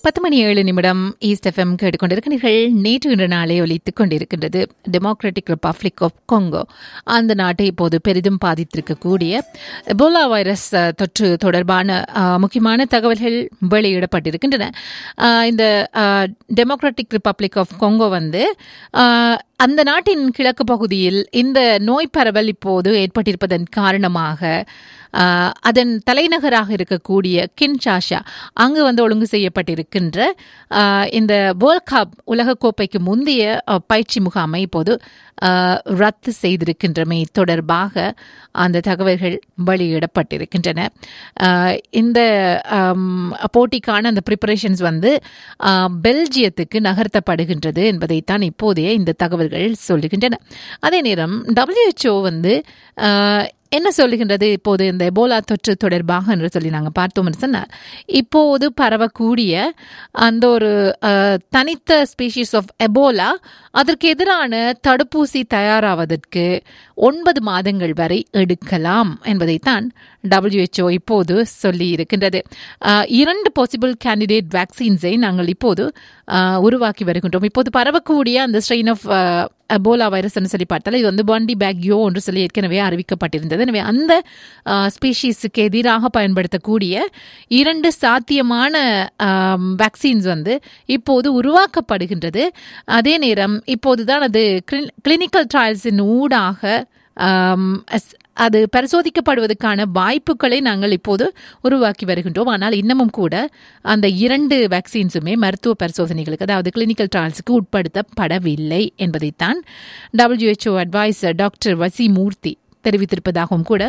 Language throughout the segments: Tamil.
பத்து மணி ஏழு நிமிடம் ஈஸ்ட் எஃப்எம் கேட்டுக்கொண்டிருக்கிறீர்கள் நேற்று இன்று நாளே ஒலித்துக் கொண்டிருக்கின்றது டெமோக்ராட்டிக் ரிப்பப்ளிக் ஆஃப் கொங்கோ அந்த நாட்டை இப்போது பெரிதும் பாதித்திருக்கக்கூடிய எபோலா வைரஸ் அஹ், தொற்று தொடர்பான அஹ், முக்கியமான தகவல்கள் வெளியிடப்பட்டிருக்கின்றன அஹ், இந்த டெமோக்ராட்டிக் ரிப்பப்ளிக் ஆஃப் கொங்கோ வந்து அஹ், அந்த நாட்டின் கிழக்கு பகுதியில் இந்த நோய் பரவல் இப்போது ஏற்பட்டிருப்பதன் காரணமாக ஆஹ், அதன் தலைநகராக இருக்கக்கூடிய கின்ஷாஷா அங்கு வந்து ஒழுங்கு செய்யப்பட்டிருக்கின்ற ஆஹ், இந்த வேர்ல்ட் கப் உலகக்கோப்பைக்கு முந்தைய அஹ், பயிற்சி முகாமை இப்போது ஆஹ், ரத்து செய்திருக்கின்றமை தொடர்பாக அந்த தகவல்கள் வெளியிடப்பட்டிருக்கின்றன ஆஹ், இந்த ஆம், போட்டிக்கான அந்த ப்ரிப்பரேஷன்ஸ் வந்து ஆஹ், பெல்ஜியத்துக்கு நகர்த்தப்படுகின்றது என்பதைத்தான் இப்போதைய இந்த தகவல்கள் சொல்லுகின்றன அதே நேரம் WHO வந்து ஆஹ், என்ன சொல்லுகின்றது இப்போது இந்த எபோலா தொற்று தொடர்பாக என்று சொல்லி நாங்கள் பார்த்தோம் என்று சொன்னால் இப்போது பரவக்கூடிய அந்த ஒரு அஹ், தனித்த ஸ்பீஷீஸ் ஆஃப் எபோலா அதற்கு எதிரான தடுப்பூசி தயாராவதற்கு ஒன்பது மாதங்கள் வரை எடுக்கலாம் என்பதைத்தான் WHO இப்போது சொல்லி இருக்கின்றது அஹ், இரண்டு பாசிபிள் கேண்டிடேட் வேக்சின்ஸை நாங்கள் இப்போது அஹ், உருவாக்கி வருகின்றோம் இப்போது பரவக்கூடிய அந்த ஸ்ட்ரெயின் ஆஃப் எபோலா வைரஸ் சொல்லி பார்த்தால் இது வந்து பாண்டி பேக்யோ என்று சொல்லி ஏற்கனவே அறிவிக்கப்பட்டிருந்தது எனவே அந்த ஸ்பீஷீஸுக்கு எதிராக பயன்படுத்தக்கூடிய இரண்டு சாத்தியமான வேக்சின்ஸ் வந்து இப்போது உருவாக்கப்படுகின்றது அதே நேரம் இப்போதுதான் அது கிளினிக்கல் ட்ரையல்ஸின் ஊடாக ஆம், அஸ்- அது பரிசோதிக்கப்படுவதற்கான வாய்ப்புகளை நாங்கள் இப்போது உருவாக்கி வருகின்றோம் ஆனால் இன்னமும் கூட அந்த இரண்டு வேக்சின்ஸுமே மருத்துவ பரிசோதனைகளுக்கு அதாவது கிளினிக்கல் ட்ரையல்ஸுக்கு உட்படுத்தப்படவில்லை என்பதைத்தான் WHO அட்வைசர் டாக்டர் வசி மூர்த்தி தெரிவித்திருப்பதாகவும் கூட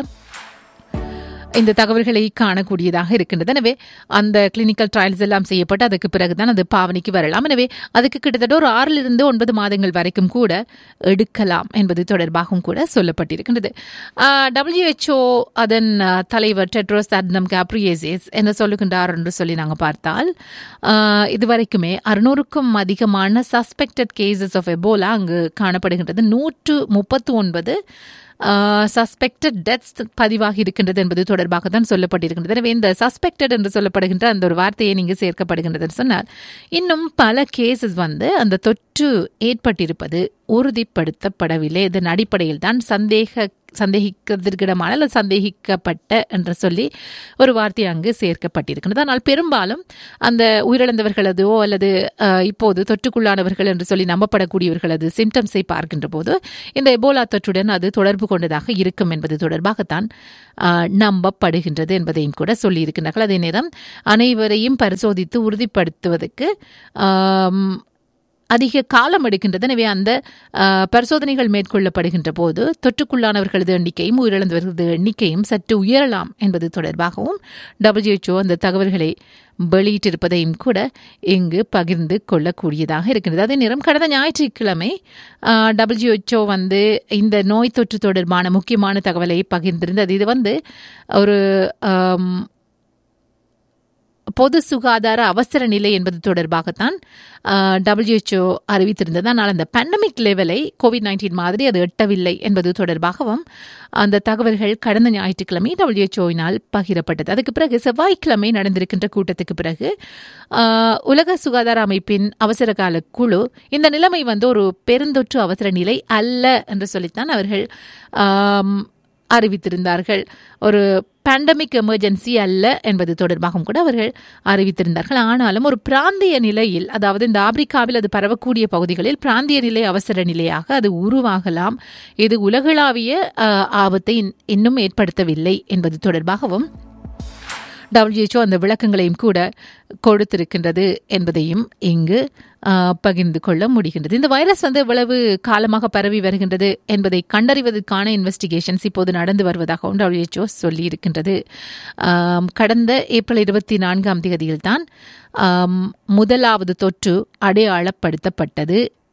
இந்த தகவல்களை காணக்கூடியதாக இருக்கின்றது எனவே அந்த கிளினிக்கல் ட்ரையல்ஸ் எல்லாம் செய்யப்பட்டு அதுக்கு பிறகுதான் அது பாவனைக்கு வரலாம் எனவே அதுக்கு கிட்டத்தட்ட ஒரு ஆறிலிருந்து ஒன்பது மாதங்கள் வரைக்கும் கூட எடுக்கலாம் என்பது தொடர்பாகவும் கூட சொல்லப்பட்டிருக்கின்றது டபிள்யூஹெச்ஓ அதன் ஆஹ், தலைவர் டெட்ரோஸ் அட்னம் கேப்ரியேசிஸ் என்ன சொல்லுகின்றார் என்று சொல்லி நாங்கள் பார்த்தால் ஆஹ், இதுவரைக்குமே அறுநூறுக்கும் அதிகமான சஸ்பெக்டட் கேசஸ் ஆஃப் எபோலா அங்கு காணப்படுகின்றது நூற்று முப்பத்து ஒன்பது சஸ்பெக்டட் டெத்ஸ் பதிவாகி இருக்கின்றது என்பது தொடர்பாக தான் சொல்லப்பட்டிருக்கின்றது எனவே இந்த சஸ்பெக்டட் என்று சொல்லப்படுகின்ற அந்த ஒரு வார்த்தையை நீங்க சேர்க்கப்படுகின்றது என்று சொன்னால் இன்னும் பல கேசஸ் வந்து அந்த தொற்று ஏற்பட்டிருப்பது உறுதிப்படுத்தப்படவில்லை இதன் அடிப்படையில் தான் சந்தேக சந்தேகிக்கிறதுக்கிடமான அல்லது சந்தேகிக்கப்பட்ட என்று சொல்லி ஒரு வார்த்தை அங்கு சேர்க்கப்பட்டிருக்கிறது ஆனால் பெரும்பாலும் அந்த உயிரிழந்தவர்களதோ அல்லது அஹ், இப்போது தொற்றுக்குள்ளானவர்கள் என்று சொல்லி நம்பப்படக்கூடியவர்களது சிம்டம்ஸை பார்க்கின்ற போது இந்த எபோலா தொற்றுடன் அது தொடர்பு கொண்டதாக இருக்கும் என்பது தொடர்பாகத்தான் அஹ், நம்பப்படுகின்றது என்பதையும் கூட சொல்லியிருக்கிறார்கள் அதே நேரம் அனைவரையும் பரிசோதித்து உறுதிப்படுத்துவதற்கு ஆம், அதிக காலம் எடுக்கின்றது எனவே அந்த அஹ், பரிசோதனைகள் மேற்கொள்ளப்படுகின்ற போது தொற்றுக்குள்ளானவர்களது எண்ணிக்கையும் உயிரிழந்தவர்களது எண்ணிக்கையும் சற்று உயரலாம் என்பது தொடர்பாகவும் WHO அந்த தகவல்களை வெளியிட்டிருப்பதையும் கூட இங்கு பகிர்ந்து கொள்ளக்கூடியதாக இருக்கின்றது அதே நேரம் கடந்த ஞாயிற்றுக்கிழமை WHO வந்து இந்த நோய் தொற்று தொடர்பான முக்கியமான தகவலை பகிர்ந்திருந்தது இது வந்து ஒரு ஆம், பொது சுகாதார அவசர நிலை என்பது தொடர்பாகத்தான் WHO அறிவித்திருந்தது ஆனால் அந்த பேண்டமிக் லெவலை கோவிட் நைன்டீன் மாதிரி அது எட்டவில்லை என்பது தொடர்பாகவும் அந்த தகவல்கள் கடந்த ஞாயிற்றுக்கிழமை டபிள்யூஹெச்ஓவினால் பகிரப்பட்டது அதுக்கு பிறகு செவ்வாய்க்கிழமை நடந்திருக்கின்ற கூட்டத்துக்கு பிறகு ஆஹ், உலக சுகாதார அமைப்பின் அவசர கால குழு இந்த நிலைமை வந்து ஒரு பெருந்தொற்று அவசர நிலை அல்ல என்று சொல்லித்தான் அவர்கள் ஆம், அறிவித்திருந்தார்கள் ஒரு பேண்டமிக் எமர்ஜென்சி அல்ல என்பது தொடர்பாகவும் கூட அவர்கள் அறிவித்திருந்தார்கள் ஆனாலும் ஒரு பிராந்திய நிலையில் அதாவது இந்த ஆப்பிரிக்காவில் அது பரவக்கூடிய பகுதிகளில் பிராந்திய நிலை அவசர நிலையாக அது உருவாகலாம் இது உலகளாவிய அஹ், ஆபத்தை இன்- இன்னும் ஏற்படுத்தவில்லை என்பது தொடர்பாகவும் WHO அந்த விளக்கங்களையும் கூட கொடுத்திருக்கின்றது என்பதையும் இங்கு ஆஹ், பகிர்ந்து கொள்ள முடிகின்றது இந்த வைரஸ் வந்து எவ்வளவு காலமாக பரவி வருகின்றது என்பதை கண்டறிவதற்கான இன்வெஸ்டிகேஷன்ஸ் இப்போது நடந்து வருவதாகவும் WHO சொல்லி இருக்கின்றது ஆம், கடந்த ஏப்ரல் இருபத்தி நான்காம் தேதியில்தான் ஆம், முதலாவது தொற்று அடையாளப்படுத்தப்பட்டது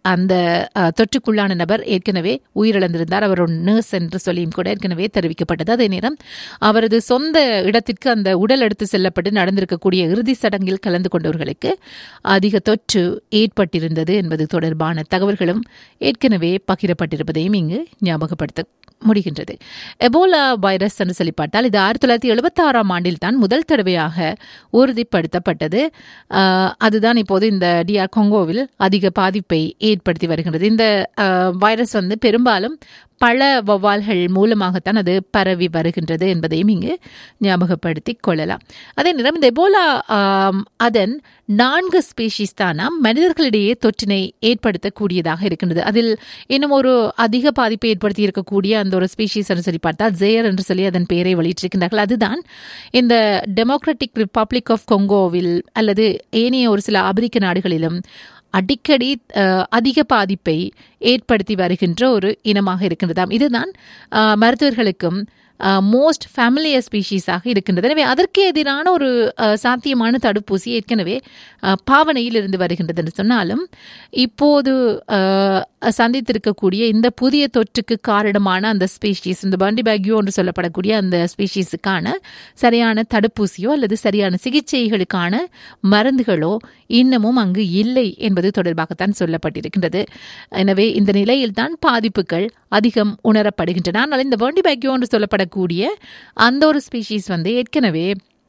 அந்த அஹ், தொற்றுக்குள்ளான நபர் ஏற்கனவே உயிரிழந்திருந்தார் அவர் ஒரு நர்ஸ் என்று சொல்லியும் கூட ஏற்கனவே தெரிவிக்கப்பட்டது அதே நேரம் அவரது சொந்த இடத்திற்கு அந்த உடல் எடுத்து செல்லப்பட்டு நடந்திருக்கக்கூடிய இறுதி சடங்கில் கலந்து கொண்டவர்களுக்கு அதிக தொற்று ஏற்பட்டிருந்தது என்பது தொடர்பான தகவல்களும் ஏற்கனவே பகிரப்பட்டிருப்பதையும் இங்கு ஞாபகப்படுத்த முடிகின்றது எபோலா வைரஸ் என்று சொல்லி பார்த்தால் இது ஆயிரத்தி தொள்ளாயிரத்தி எழுபத்தி ஆறாம் ஆண்டில் தான் முதல் தடவையாக உறுதிப்படுத்தப்பட்டது ஆஹ், அதுதான் இப்போது இந்த டிஆர் கொங்கோவில் அதிக பாதிப்பை ஏற்படுத்தி வருகின்றது இந்த ஆஹ், வைரஸ் வந்து பெரும்பாலும் பல வௌவால்கள் மூலமாகத்தான் அது பரவி வருகின்றது என்பதையும் இங்கு ஞாபகப்படுத்திக் கொள்ளலாம் அதே நேரம் இந்த எபோலா ஆம், அதன் நான்கு ஸ்பீஷீஸ் தானாம் மனிதர்களிடையே தொற்றினை ஏற்படுத்தக்கூடியதாக இருக்கின்றது அதில் இன்னும் ஒரு அதிக பாதிப்பை ஏற்படுத்தி இருக்கக்கூடிய அந்த ஒரு ஸ்பீஷீஸ் என்று சொல்லி பார்த்தால் ஜெயர் என்று சொல்லி அதன் பெயரை வெளியிட்டிருக்கின்றார்கள் அதுதான் இந்த டெமோக்ராட்டிக் ரிப்பப்ளிக் ஆஃப் கொங்கோவில் அல்லது ஏனைய ஒரு சில ஆப்பிரிக்க நாடுகளிலும் அடிக்கடி அஹ், அதிக பாதிப்பை ஏற்படுத்தி வருகின்ற ஒரு இனமாக இருக்கின்றதாம் இதுதான் அஹ், மருத்துவர்களுக்கும் மோஸ்ட் ஃபேமிலியர் ஸ்பீஷீஸாக இருக்கின்றது எனவே அதற்கு எதிரான ஒரு அஹ், சாத்தியமான தடுப்பூசி ஏற்கனவே அஹ், பாவனையில் இருந்து வருகின்றது என்று சொன்னாலும் இப்போது அஹ், சந்தித்திருக்கக்கூடிய இந்த புதிய தொற்றுக்கு காரணமான அந்த ஸ்பீஷீஸ் இந்த பண்டி பேக்யூ என்று சொல்லப்படக்கூடிய அந்த ஸ்பீஷீஸுக்கான சரியான தடுப்பூசியோ அல்லது சரியான சிகிச்சைகளுக்கான மருந்துகளோ இன்னமும் அங்கு இல்லை என்பது தொடர்பாகத்தான் சொல்லப்பட்டிருக்கின்றது எனவே இந்த நிலையில்தான் பாதிப்புகள் அதிகம் உணரப்படுகின்றன ஆனால் இந்த வேண்டி பேக்யூ என்று சொல்லப்படக்கூடிய அந்த ஒரு ஸ்பீஷீஸ் வந்து ஏற்கனவே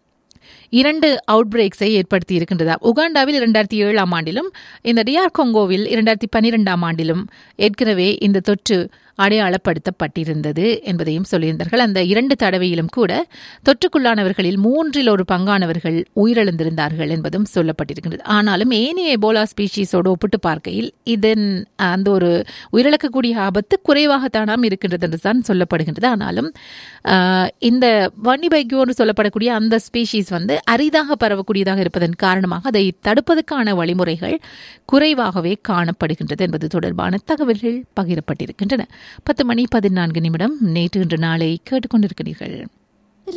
இரண்டு அவுட் பிரேக்ஸை ஏற்படுத்தி இருக்கின்றதா உகாண்டாவில் இரண்டாயிரத்தி ஏழாம் ஆண்டிலும் இந்த டிஆர் கொங்கோவில் இரண்டாயிரத்தி பன்னிரெண்டாம் ஆண்டிலும் ஏற்கனவே இந்த தொற்று அடையாளப்படுத்தப்பட்டிருந்தது என்பதையும் சொல்லியிருந்தார்கள் அந்த இரண்டு தடவையிலும் கூட தொற்றுக்குள்ளானவர்களில் மூன்றில் ஒரு பங்கானவர்கள் உயிரிழந்திருந்தார்கள் என்பதும் சொல்லப்பட்டிருக்கின்றது ஆனாலும் ஏனைய எபோலா ஸ்பீஷீஸோடு ஒப்பிட்டு பார்க்கையில் இதன் அந்த ஒரு உயிரிழக்கக்கூடிய ஆபத்து குறைவாகத்தானாம் இருக்கின்றது என்று தான் சொல்லப்படுகின்றது ஆனாலும் ஆஹ், இந்த வன்னிபைக்யூ என்று சொல்லப்படக்கூடிய அந்த ஸ்பீஷீஸ் வந்து அரிதாக பரவக்கூடியதாக இருப்பதன் காரணமாக அதை தடுப்பதற்கான வழிமுறைகள் குறைவாகவே காணப்படுகின்றது என்பது தொடர்பான தகவல்கள் பகிரப்பட்டிருக்கின்றன பத்து மணி பதினான்கு நிமிடம் நேற்று இன்று நாளை கேட்டுக்கொண்டிருக்கிறீர்கள்